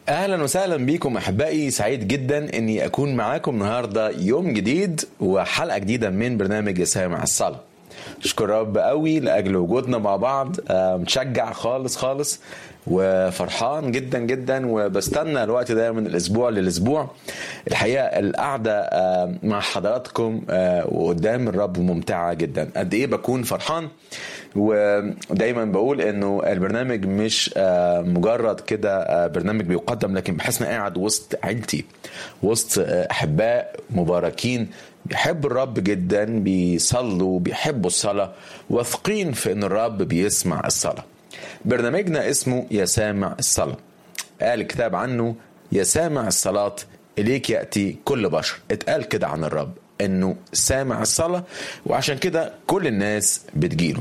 اهلا وسهلا بيكم احبائي سعيد جدا اني اكون معاكم النهارده يوم جديد وحلقه جديده من برنامج سامع الصلاه اشكر رب قوي لاجل وجودنا مع بعض آه، متشجع خالص خالص وفرحان جدا جدا وبستنى الوقت ده من الاسبوع للاسبوع الحقيقه القعده آه، مع حضراتكم آه، وقدام الرب ممتعه جدا قد ايه بكون فرحان ودايما بقول انه البرنامج مش آه، مجرد كده آه، برنامج بيقدم لكن بحس اني قاعد وسط عيلتي وسط آه، احباء مباركين بيحبوا الرب جدا بيصلوا بيحبوا الصلاه واثقين في ان الرب بيسمع الصلاه برنامجنا اسمه يا سامع الصلاه قال الكتاب عنه يا سامع الصلاه اليك ياتي كل بشر اتقال كده عن الرب انه سامع الصلاه وعشان كده كل الناس بتجيله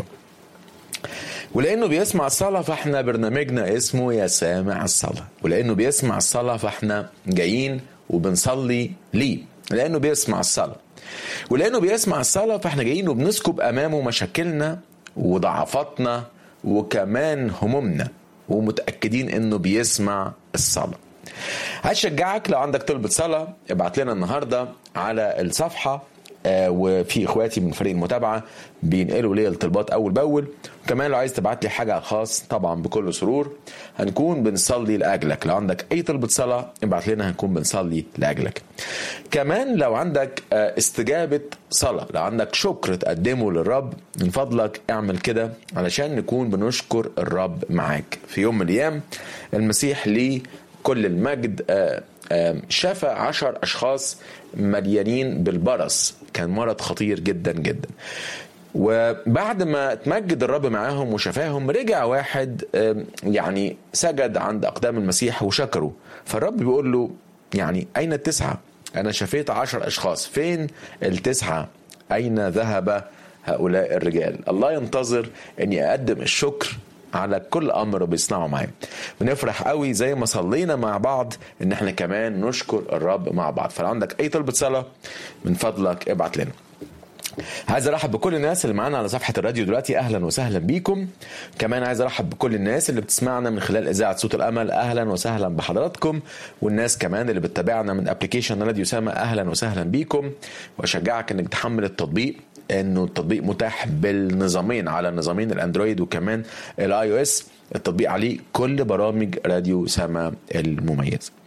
ولانه بيسمع الصلاه فاحنا برنامجنا اسمه يا سامع الصلاه ولانه بيسمع الصلاه فاحنا جايين وبنصلي ليه لانه بيسمع الصلاه ولانه بيسمع الصلاه فاحنا جايين وبنسكب امامه مشاكلنا وضعفاتنا وكمان همومنا ومتاكدين انه بيسمع الصلاه هشجعك لو عندك طلبة صلاة ابعت لنا النهاردة على الصفحة آه، وفي اخواتي من فريق المتابعه بينقلوا لي الطلبات اول باول وكمان لو عايز تبعت لي حاجه على الخاص طبعا بكل سرور هنكون بنصلي لاجلك لو عندك اي طلبه صلاه ابعت لنا هنكون بنصلي لاجلك كمان لو عندك آه، استجابه صلاه لو عندك شكر تقدمه للرب من فضلك اعمل كده علشان نكون بنشكر الرب معاك في يوم من الايام المسيح ليه كل المجد آه، آه، شفى عشر أشخاص مليانين بالبرص كان مرض خطير جدا جدا وبعد ما تمجد الرب معاهم وشفاهم رجع واحد آه، يعني سجد عند أقدام المسيح وشكره فالرب بيقول له يعني أين التسعة أنا شفيت عشر أشخاص فين التسعة أين ذهب هؤلاء الرجال الله ينتظر أني أقدم الشكر على كل امر بيصنعه معاه بنفرح قوي زي ما صلينا مع بعض ان احنا كمان نشكر الرب مع بعض فلو عندك اي طلبة صلاة من فضلك ابعت لنا عايز ارحب بكل الناس اللي معانا على صفحه الراديو دلوقتي اهلا وسهلا بيكم كمان عايز ارحب بكل الناس اللي بتسمعنا من خلال اذاعه صوت الامل اهلا وسهلا بحضراتكم والناس كمان اللي بتتابعنا من ابلكيشن راديو سما اهلا وسهلا بيكم واشجعك انك تحمل التطبيق انه التطبيق متاح بالنظامين على نظامين الاندرويد وكمان الاي او اس التطبيق عليه كل برامج راديو سما المميزه